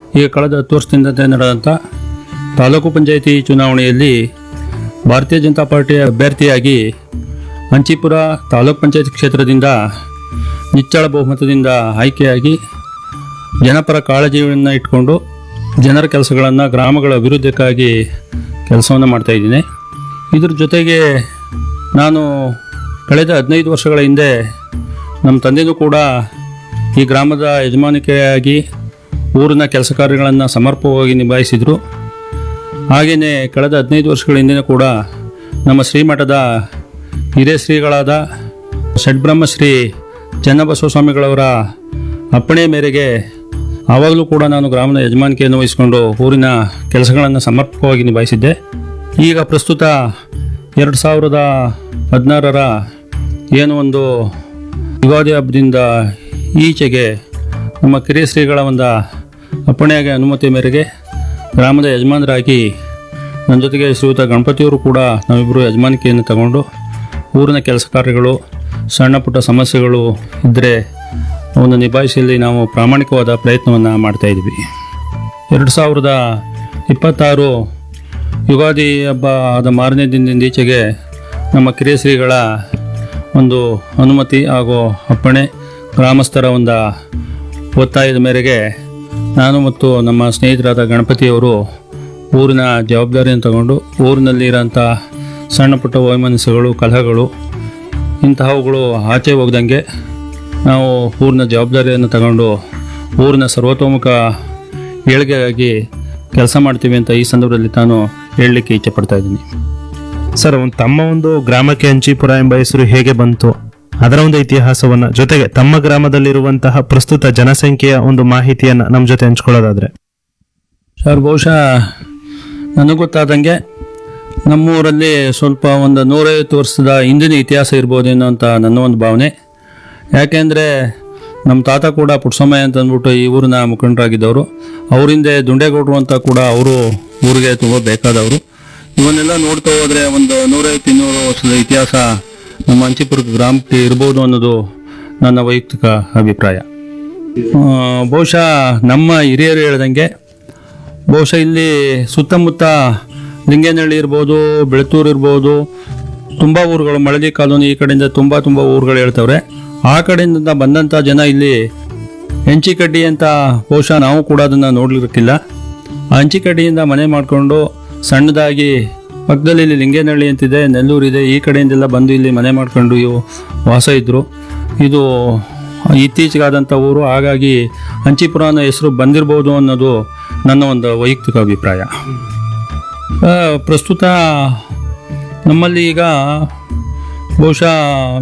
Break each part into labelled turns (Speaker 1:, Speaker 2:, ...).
Speaker 1: ಈಗ ಕಳೆದ ಹತ್ತು ವರ್ಷದಿಂದ ನಡೆದಂಥ ತಾಲೂಕು ಪಂಚಾಯಿತಿ ಚುನಾವಣೆಯಲ್ಲಿ ಭಾರತೀಯ ಜನತಾ ಪಾರ್ಟಿಯ ಅಭ್ಯರ್ಥಿಯಾಗಿ ಹಂಚಿಪುರ ತಾಲೂಕ್ ಪಂಚಾಯತ್ ಕ್ಷೇತ್ರದಿಂದ ನಿಚ್ಚಳ ಬಹುಮತದಿಂದ ಆಯ್ಕೆಯಾಗಿ ಜನಪರ ಕಾಳಜಿಯನ್ನು ಇಟ್ಕೊಂಡು ಜನರ ಕೆಲಸಗಳನ್ನು ಗ್ರಾಮಗಳ ಅಭಿವೃದ್ಧಿಕ್ಕಾಗಿ ಕೆಲಸವನ್ನು ಮಾಡ್ತಾ ಇದ್ದೀನಿ ಇದ್ರ ಜೊತೆಗೆ ನಾನು ಕಳೆದ ಹದಿನೈದು ವರ್ಷಗಳ ಹಿಂದೆ ನಮ್ಮ ತಂದೆಯೂ ಕೂಡ ಈ ಗ್ರಾಮದ ಯಜಮಾನಿಕೆಯಾಗಿ ಊರಿನ ಕೆಲಸ ಕಾರ್ಯಗಳನ್ನು ಸಮರ್ಪಕವಾಗಿ ನಿಭಾಯಿಸಿದರು ಹಾಗೆಯೇ ಕಳೆದ ಹದಿನೈದು ವರ್ಷಗಳ ಹಿಂದೆ ಕೂಡ ನಮ್ಮ ಶ್ರೀಮಠದ ಹಿರಿಯ ಶ್ರೀಗಳಾದ ಷಡ್ಬ್ರಹ್ಮಶ್ರೀ ಚನ್ನಬಸವ ಸ್ವಾಮಿಗಳವರ ಅಪ್ಪಣೆ ಮೇರೆಗೆ ಆವಾಗಲೂ ಕೂಡ ನಾನು ಗ್ರಾಮದ ಯಜಮಾನಿಕೆಯನ್ನು ವಹಿಸಿಕೊಂಡು ಊರಿನ ಕೆಲಸಗಳನ್ನು ಸಮರ್ಪಕವಾಗಿ ನಿಭಾಯಿಸಿದ್ದೆ ಈಗ ಪ್ರಸ್ತುತ ಎರಡು ಸಾವಿರದ ಹದಿನಾರರ ಏನು ಒಂದು ಯುಗಾದಿ ಹಬ್ಬದಿಂದ ಈಚೆಗೆ ನಮ್ಮ ಕಿರಿಯ ಶ್ರೀಗಳ ಒಂದು ಅಪ್ಪಣೆಯಾಗಿ ಅನುಮತಿ ಮೇರೆಗೆ ಗ್ರಾಮದ ಯಜಮಾನರಾಗಿ ನನ್ನ ಜೊತೆಗೆ ಶ್ರೀಯುತ ಗಣಪತಿಯವರು ಕೂಡ ನಾವಿಬ್ಬರು ಯಜಮಾನಿಕೆಯನ್ನು ತಗೊಂಡು ಊರಿನ ಕೆಲಸ ಕಾರ್ಯಗಳು ಸಣ್ಣ ಪುಟ್ಟ ಸಮಸ್ಯೆಗಳು ಇದ್ದರೆ ಅವನ್ನು ನಿಭಾಯಿಸಲಿ ನಾವು ಪ್ರಾಮಾಣಿಕವಾದ ಪ್ರಯತ್ನವನ್ನು ಮಾಡ್ತಾ ಇದ್ವಿ ಎರಡು ಸಾವಿರದ ಇಪ್ಪತ್ತಾರು ಯುಗಾದಿ ಹಬ್ಬ ಆದ ಮಾರನೇ ದಿನದಿಂದ ಈಚೆಗೆ ನಮ್ಮ ಕಿರಿಯ ಶ್ರೀಗಳ ಒಂದು ಅನುಮತಿ ಹಾಗೂ ಅಪ್ಪಣೆ ಗ್ರಾಮಸ್ಥರ ಒಂದು ಒತ್ತಾಯದ ಮೇರೆಗೆ ನಾನು ಮತ್ತು ನಮ್ಮ ಸ್ನೇಹಿತರಾದ ಗಣಪತಿಯವರು ಊರಿನ ಜವಾಬ್ದಾರಿಯನ್ನು ತಗೊಂಡು ಊರಿನಲ್ಲಿ ಇರೋಂಥ ಸಣ್ಣ ಪುಟ್ಟ ವೈಮನಸ್ಸುಗಳು ಕಲಹಗಳು ಇಂತಹವುಗಳು ಆಚೆ ಹೋಗ್ದಂಗೆ ನಾವು ಊರಿನ ಜವಾಬ್ದಾರಿಯನ್ನು ತಗೊಂಡು ಊರಿನ ಸರ್ವತೋಮುಖ ಏಳಿಗೆಗಾಗಿ ಕೆಲಸ ಮಾಡ್ತೀವಿ ಅಂತ ಈ ಸಂದರ್ಭದಲ್ಲಿ ನಾನು ಹೇಳಲಿಕ್ಕೆ ಇಚ್ಛೆ ಪಡ್ತಾ ಇದ್ದೀನಿ
Speaker 2: ಸರ್ ಒಂದು ತಮ್ಮ ಒಂದು ಗ್ರಾಮಕ್ಕೆ ಹಂಚಿಪುರ ಎಂಬ ಹೆಸರು ಹೇಗೆ ಬಂತು ಅದರ ಒಂದು ಇತಿಹಾಸವನ್ನ ಜೊತೆಗೆ ತಮ್ಮ ಗ್ರಾಮದಲ್ಲಿರುವಂತಹ ಪ್ರಸ್ತುತ ಜನಸಂಖ್ಯೆಯ ಒಂದು ಮಾಹಿತಿಯನ್ನ ನಮ್ಮ ಜೊತೆ ಹಂಚ್ಕೊಳ್ಳೋದಾದ್ರೆ
Speaker 1: ಸರ್ ಬಹುಶಃ ನನಗೆ ಗೊತ್ತಾದಂಗೆ ನಮ್ಮೂರಲ್ಲಿ ಸ್ವಲ್ಪ ಒಂದು ನೂರೈವತ್ತು ವರ್ಷದ ಹಿಂದಿನ ಇತಿಹಾಸ ಇರ್ಬೋದೇನೋ ಅಂತ ನನ್ನ ಒಂದು ಭಾವನೆ ಯಾಕೆಂದರೆ ನಮ್ಮ ತಾತ ಕೂಡ ಪುಟ್ಸಮಯ್ಯ ಅಂತ ಅಂದ್ಬಿಟ್ಟು ಈ ಊರಿನ ಮುಖಂಡರಾಗಿದ್ದವರು ಅವರಿಂದೆ ದುಂಡೇಗೌಡರು ಅಂತ ಕೂಡ ಅವರು ಊರಿಗೆ ತುಂಬ ಬೇಕಾದವರು ಇವನ್ನೆಲ್ಲ ನೋಡ್ತಾ ಹೋದರೆ ಒಂದು ನೂರೈವತ್ತು ಇನ್ನೂರು ವರ್ಷದ ಇತಿಹಾಸ ನಮ್ಮ ಹಂಚಿಪುರ ಗ್ರಾಮಕ್ಕೆ ಇರ್ಬೋದು ಅನ್ನೋದು ನನ್ನ ವೈಯಕ್ತಿಕ ಅಭಿಪ್ರಾಯ ಆ, ಬಹುಶಃ ನಮ್ಮ ಹಿರಿಯರು ಹೇಳ್ದಂಗೆ ಬಹುಶಃ ಇಲ್ಲಿ ಸುತ್ತಮುತ್ತ ಲಿಂಗೇನಹಳ್ಳಿ ಇರ್ಬೋದು ಬೆಳತೂರು ಇರ್ಬೋದು ತುಂಬ ಊರುಗಳು ಮಳಲಿ ಕಾಲೋನಿ ಈ ಕಡೆಯಿಂದ ತುಂಬ ತುಂಬ ಊರುಗಳು ಹೇಳ್ತವ್ರೆ ಆ ಕಡೆಯಿಂದ ಬಂದಂಥ ಜನ ಇಲ್ಲಿ ಹೆಂಚಿಕಡ್ಡಿ ಅಂತ ಬಹುಶಃ ನಾವು ಕೂಡ ಅದನ್ನು ನೋಡ್ಲಿಕ್ಕಿಲ್ಲ ಆ ಹಂಚಿಕಡ್ಡಿಯಿಂದ ಮನೆ ಮಾಡಿಕೊಂಡು ಸಣ್ಣದಾಗಿ ಪಕ್ಕದಲ್ಲಿ ಇಲ್ಲಿ ಲಿಂಗೇನಹಳ್ಳಿ ಅಂತಿದೆ ನೆಲ್ಲೂರಿದೆ ಈ ಕಡೆಯಿಂದೆಲ್ಲ ಬಂದು ಇಲ್ಲಿ ಮನೆ ಮಾಡ್ಕೊಂಡು ಇವು ವಾಸ ಇದ್ದರು ಇದು ಇತ್ತೀಚೆಗಾದಂಥ ಊರು ಹಾಗಾಗಿ ಹಂಚಿಪುರ ಅನ್ನೋ ಹೆಸರು ಬಂದಿರ್ಬೋದು ಅನ್ನೋದು ನನ್ನ ಒಂದು ವೈಯಕ್ತಿಕ ಅಭಿಪ್ರಾಯ ಆ, ಪ್ರಸ್ತುತ ನಮ್ಮಲ್ಲಿ ಈಗ ಬಹುಶಃ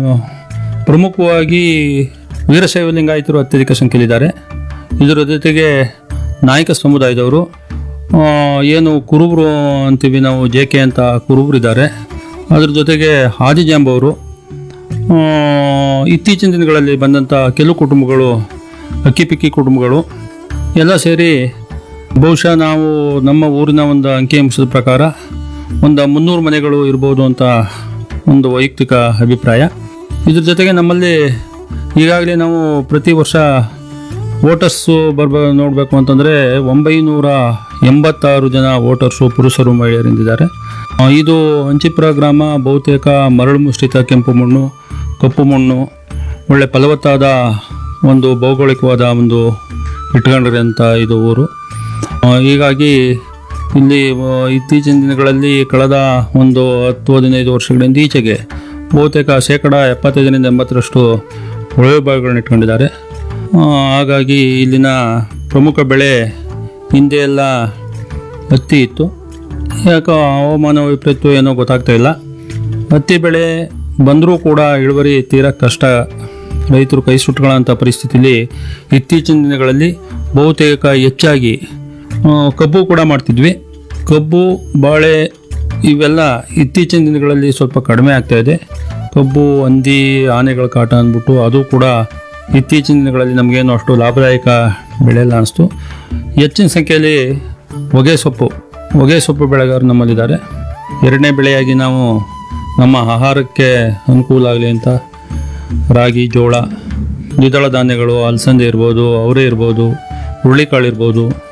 Speaker 1: ಪ್ರಮುಖವಾಗಿ ವೀರಶೈವ ಲಿಂಗಾಯತರು ಅತ್ಯಧಿಕ ಸಂಖ್ಯೆಯಲ್ಲಿದ್ದಾರೆ ಇದರ ಜೊತೆಗೆ ನಾಯಕ ಸಮುದಾಯದವರು ಆ, ಏನು ಕುರುಬರು ಅಂತೀವಿ ನಾವು ಜೆ ಕೆ ಅಂತ ಕುರುಬರು ಇದ್ದಾರೆ ಅದ್ರ ಜೊತೆಗೆ ಆದಿಜಾಂಬವರು ಆ, ಇತ್ತೀಚಿನ ದಿನಗಳಲ್ಲಿ ಬಂದಂಥ ಕೆಲವು ಕುಟುಂಬಗಳು ಅಕ್ಕಿಪಿಕ್ಕಿ ಕುಟುಂಬಗಳು ಎಲ್ಲ ಸೇರಿ ಬಹುಶಃ ನಾವು ನಮ್ಮ ಊರಿನ ಒಂದು ಅಂಕಿಅಂಶದ ಪ್ರಕಾರ ಒಂದು ಮುನ್ನೂರು ಮನೆಗಳು ಇರ್ಬೋದು ಅಂತ ಒಂದು ವೈಯಕ್ತಿಕ ಅಭಿಪ್ರಾಯ ಇದ್ರ ಜೊತೆಗೆ ನಮ್ಮಲ್ಲಿ ಈಗಾಗಲೇ ನಾವು ಪ್ರತಿ ವರ್ಷ ವೋಟರ್ಸು ಬರ್ಬ ನೋಡಬೇಕು ಅಂತಂದರೆ ಒಂಬೈನೂರ ಎಂಬತ್ತಾರು ಜನ ವೋಟರ್ಸು ಪುರುಷರು ಮಹಿಳೆಯರಿಂದಿದ್ದಾರೆ ಆ, ಇದು ಹಂಚಿಪುರ ಗ್ರಾಮ ಬಹುತೇಕ ಮರಳು ಮಿಶ್ರಿತ ಕೆಂಪು ಮಣ್ಣು ಕಪ್ಪು ಮಣ್ಣು ಒಳ್ಳೆ ಫಲವತ್ತಾದ ಒಂದು ಭೌಗೋಳಿಕವಾದ ಒಂದು ಇಟ್ಕೊಂಡಿರೋಂಥ ಇದು ಊರು ಆ, ಹೀಗಾಗಿ ಇಲ್ಲಿ ಆ, ಇತ್ತೀಚಿನ ದಿನಗಳಲ್ಲಿ ಕಳೆದ ಒಂದು ಹತ್ತು ಹದಿನೈದು ವರ್ಷಗಳಿಂದ ಈಚೆಗೆ ಬಹುತೇಕ ಶೇಕಡ ಎಪ್ಪತ್ತೈದರಿಂದ ಎಂಬತ್ತರಷ್ಟು ಕೊಳವೆ ಬಾವಿಗಳನ್ನ ಇಟ್ಕೊಂಡಿದ್ದಾರೆ ಆ, ಹಾಗಾಗಿ ಇಲ್ಲಿನ ಪ್ರಮುಖ ಬೆಳೆ ಹಿಂದೆ ಎಲ್ಲ ಹತ್ತಿ ಇತ್ತು ಯಾಕೋ ಹವಾಮಾನ ವೈಪರೀತ್ಯ ಏನೋ ಗೊತ್ತಾಗ್ತಾ ಇಲ್ಲ ಹತ್ತಿ ಬೆಳೆ ಬಂದರೂ ಕೂಡ ಇಳುವರಿ ತೀರಾ ಕಷ್ಟ ರೈತರು ಕೈ ಸುಟ್ಕೊಳ್ಳೋಂಥ ಪರಿಸ್ಥಿತಿಲಿ ಇತ್ತೀಚಿನ ದಿನಗಳಲ್ಲಿ ಬಹುತೇಕ ಹೆಚ್ಚಾಗಿ ಆ, ಕಬ್ಬು ಕೂಡ ಮಾಡ್ತಿದ್ವಿ ಕಬ್ಬು ಬಾಳೆ ಇವೆಲ್ಲ ಇತ್ತೀಚಿನ ದಿನಗಳಲ್ಲಿ ಸ್ವಲ್ಪ ಕಡಿಮೆ ಆಗ್ತಾ ಇದೆ ಕಬ್ಬು ಹಂದಿ ಆನೆಗಳ ಕಾಟ ಅಂದ್ಬಿಟ್ಟು ಅದು ಕೂಡ ಇತ್ತೀಚಿನ ದಿನಗಳಲ್ಲಿ ನಮಗೇನು ಅಷ್ಟು ಲಾಭದಾಯಕ ಬೆಳೆ ಎಲ್ಲ ಅನಿಸ್ತು ಹೆಚ್ಚಿನ ಸಂಖ್ಯೆಯಲ್ಲಿ ಹೊಗೆ ಸೊಪ್ಪು ಹೊಗೆ ಸೊಪ್ಪು ಬೆಳೆಗಾರರು ನಮ್ಮಲ್ಲಿದ್ದಾರೆ ಎರಡನೇ ಬೆಳೆಯಾಗಿ ನಾವು ನಮ್ಮ ಆಹಾರಕ್ಕೆ ಅನುಕೂಲ ಆಗಲಿ ಅಂತ ರಾಗಿ ಜೋಳ ದ್ವಿದಳ ಧಾನ್ಯಗಳು ಅಲಸಂದೆ ಇರ್ಬೋದು ಅವರೇ ಇರ್ಬೋದು ಹುರುಳಿಕಾಳು ಇರ್ಬೋದು